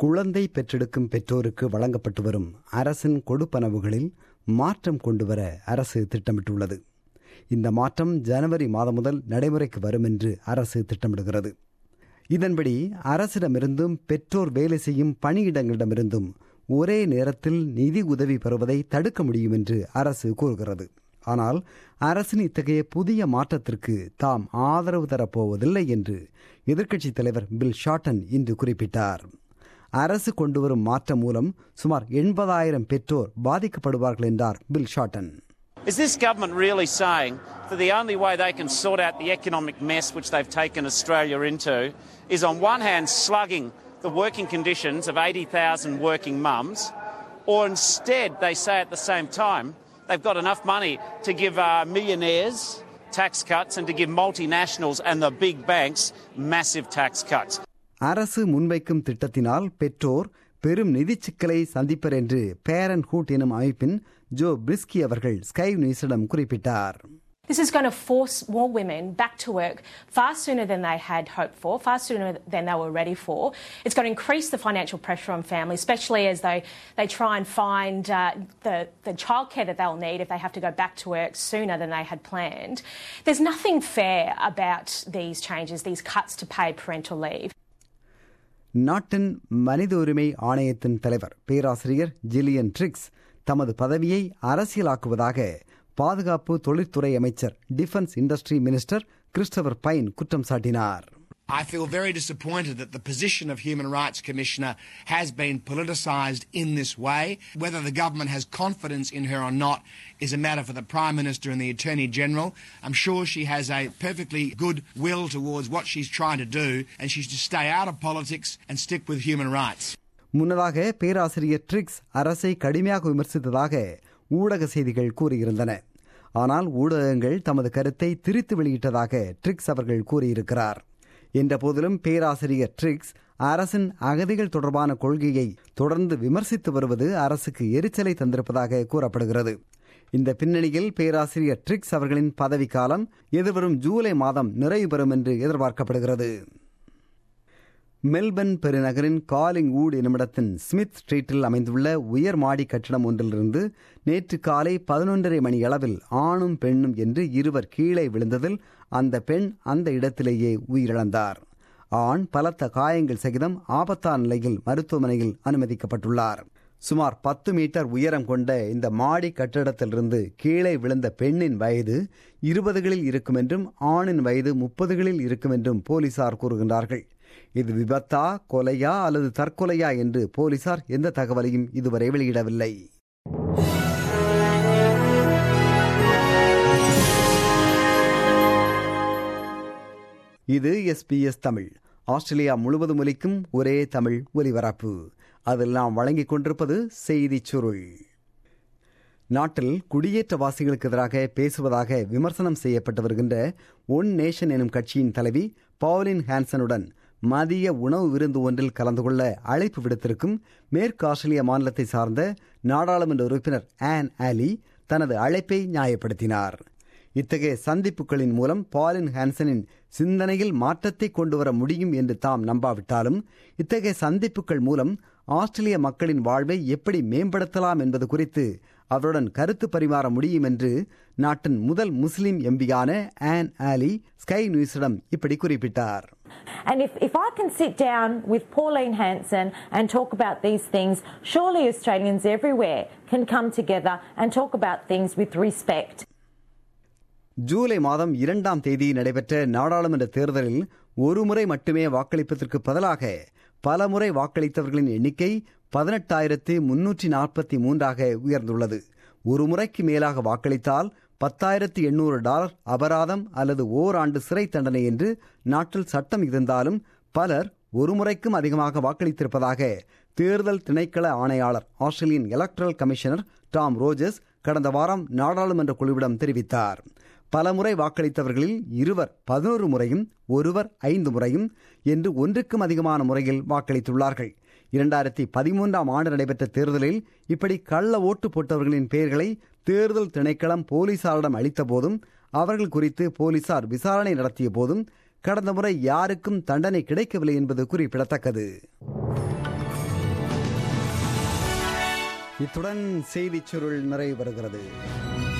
குழந்தை பெற்றெடுக்கும் பெற்றோருக்கு வழங்கப்பட்டு வரும் அரசின் கொடுப்பனவுகளில் மாற்றம் கொண்டுவர அரசு திட்டமிட்டுள்ளது இந்த மாற்றம் ஜனவரி மாதம் முதல் நடைமுறைக்கு வரும் என்று அரசு திட்டமிடுகிறது இதன்படி அரசிடமிருந்தும் பெற்றோர் வேலை செய்யும் பணியிடங்களிடமிருந்தும் ஒரே நேரத்தில் நிதி உதவி பெறுவதை தடுக்க முடியும் என்று அரசு கூறுகிறது ஆனால் அரசின் இத்தகைய புதிய மாற்றத்திற்கு தாம் ஆதரவு தரப்போவதில்லை என்று எதிர்க்கட்சித் தலைவர் பில் ஷார்டன் இன்று குறிப்பிட்டார் அரசு கொண்டுவரும் மாற்றம் மூலம் சுமார் எண்பதாயிரம் பெற்றோர் பாதிக்கப்படுவார்கள் என்றார் Bill Shorten Is this government really saying that the only way they can sort out the economic mess which they've taken Australia into is on one hand slugging the working conditions of 80,000 working mums, or instead they say at the same time they've got enough money to give uh, millionaires tax cuts and to give multinationals and the big banks massive tax cuts? அரசு முன்வைக்கும் திட்டத்தினால் பெற்றோர் பெரும் நிதிச் சிக்கலை சந்திப்பர் என்று பேரன் hood எனும் அமைப்பின் ஜோ பிரிஸ்கி அவர்கள் ஸ்கை நியூஸிடம் குறிப்பிட்டார் This is going to force more women back to work far sooner than they had hoped for, far sooner than they were ready for. It's going to increase the financial pressure on families, especially as they, they try and find uh, the, the childcare that they'll need if they have to go back to work sooner than they had planned. There's nothing fair about these changes, these cuts to paid parental leave. நாட்டின் மனித உரிமை ஆணையத்தின் தலைவர் பேராசிரியர் jillion tricks தமது பதவியை அரசியலாக்குவதாக பாதுகாப்பு தொழில்துறை அமைச்சர் defence industry minister Christopher Pyne குற்றம் சாட்டினார் I feel very disappointed that the position of Human Rights Commissioner has been politicised in this way. Whether the government has confidence in her or not is a matter for the Prime Minister and the Attorney General. I'm sure she has a perfectly good will towards what she's trying to do, and she's to stay out of politics and stick with human rights. முன்னதாக பேராசிரியர் tricks அரசை கடுமையாக விமர்சித்ததாக ஊடக செய்திகள் கூறியிருந்தன ஆனால் ஊடகங்கள் தமது கருத்தை திரித்து வெளியிட்டதாக ட்ரிக்ஸ் அவர்கள் கூறியிருக்கிறார் என்ற போதிலும் பேராசிரியர் ட்ரிக்ஸ் அரசின் அகதிகள் தொடர்பான கொள்கையை தொடர்ந்து விமர்சித்து வருவது அரசுக்கு எரிச்சலை தந்திருப்பதாக கூறப்படுகிறது இந்த பின்னணியில் பேராசிரியர் ட்ரிக்ஸ் அவர்களின் பதவிக்காலம் எதிர்வரும் ஜூலை மாதம் நிறைவு பெறும் என்று எதிர்பார்க்கப்படுகிறது மெல்பர்ன் பெருநகரின் காலிங் வூட் என்னுமிடத்தின் ஸ்மித் ஸ்ட்ரீட்டில் அமைந்துள்ள உயர் மாடி கட்டிடம் ஒன்றிலிருந்து நேற்று காலை பதினொன்றரை மணி அளவில் ஆணும் பெண்ணும் என்று இருவர் கீழே விழுந்ததில் அந்த பெண் அந்த இடத்திலேயே உயிரிழந்தார் ஆண் பலத்த காயங்கள் சகிதம் ஆபத்தான நிலையில் மருத்துவமனையில் அனுமதிக்கப்பட்டுள்ளார் சுமார் பத்து மீட்டர் உயரம் கொண்ட இந்த மாடி கட்டிடத்திலிருந்து கீழே விழுந்த பெண்ணின் வயது இருபதுகளில் இருக்கும் என்றும் ஆணின் வயது முப்பதுகளில் இருக்கும் என்றும் போலீசார் கூறுகின்றார்கள் இது விபத்தா கொலையா அல்லது தற்கொலையா என்று போலீசார் எந்த தகவலையும் இதுவரை வெளியிடவில்லை இது எஸ்பிஎஸ் தமிழ் ஆஸ்திரேலியா முழுவதும் ஒலிக்கும் ஒரே தமிழ் ஒலிபரப்பு அதில் நாம் வழங்கிக் கொண்டிருப்பது செய்திச் சுருள் நாட்டில் குடியேற்றவாசிகளுக்கு எதிராக பேசுவதாக விமர்சனம் செய்யப்பட்டு வருகின்ற ஒன் நேஷன் எனும் கட்சியின் தலைவி பவுலின் ஹான்சனுடன் மதிய உணவு விருந்து ஒன்றில் கலந்து கொள்ள அழைப்பு விடுத்திருக்கும் மேற்கு ஆஸ்திரேலிய மாநிலத்தை சார்ந்த நாடாளுமன்ற உறுப்பினர் ஆன் ஆலி தனது அழைப்பை நியாயப்படுத்தினார் இத்தகைய சந்திப்புகளின் மூலம் பாலின் ஹான்சனின் சிந்தனையில் மாற்றத்தை கொண்டு வர முடியும் என்று தாம் நம்பாவிட்டாலும் இத்தகைய சந்திப்புகள் மூலம் ஆஸ்திரேலிய மக்களின் வாழ்வை எப்படி மேம்படுத்தலாம் என்பது குறித்து அவருடன் கருத்து பரிமாற முடியும் என்று நாட்டின் முதல் முஸ்லிம் எம்பியான ஆன் ஆலி ஸ்கை நியூஸிடம் இப்படி குறிப்பிட்டார் And if, if I can sit down with Pauline Hanson and talk about these things, surely Australians everywhere can come together and talk about things with respect. July மாதம் இரண்டாம் தேதி நடைபெற்ற நாடாளுமன்ற தேர்தலில் ஒருமுறை மட்டுமே வாக்களிப்பதற்கு பதிலாக பல முறை வாக்களித்தவர்களின் எண்ணிக்கை பதினெட்டாயிரத்து முன்னூற்றி நாற்பத்தி மூன்றாக உயர்ந்துள்ளது ஒரு முறைக்கு மேலாக வாக்களித்தால் பத்தாயிரத்து எண்ணூறு டாலர் அபராதம் அல்லது ஓராண்டு சிறை தண்டனை என்று நாட்டில் சட்டம் இருந்தாலும் பலர் ஒரு முறைக்கும் அதிகமாக வாக்களித்திருப்பதாக தேர்தல் திணைக்கள ஆணையாளர் Australian electoral commissioner Tom Rogers கடந்த வாரம் நாடாளுமன்ற குழுவிடம் தெரிவித்தார் பலமுறை வாக்களித்தவர்களில் இருவர் பதினோரு முறையும் ஒருவர் ஐந்து முறையும் என்று ஒன்றுக்கும் அதிகமான முறையில் வாக்களித்துள்ளார்கள் இரண்டாயிரத்தி பதிமூன்றாம் ஆண்டு நடைபெற்ற தேர்தலில் இப்படி கள்ள ஓட்டு போட்டவர்களின் பெயர்களை தேர்தல் திணைக்களம் போலீசாரிடம் அளித்த போதும் அவர்கள் குறித்து போலீசார் விசாரணை நடத்திய போதும் கடந்த முறை யாருக்கும் தண்டனை கிடைக்கவில்லை என்பது குறிப்பிடத்தக்கது இத்துடன் செய்திச் சுருள் நிறைவு பெறுகிறது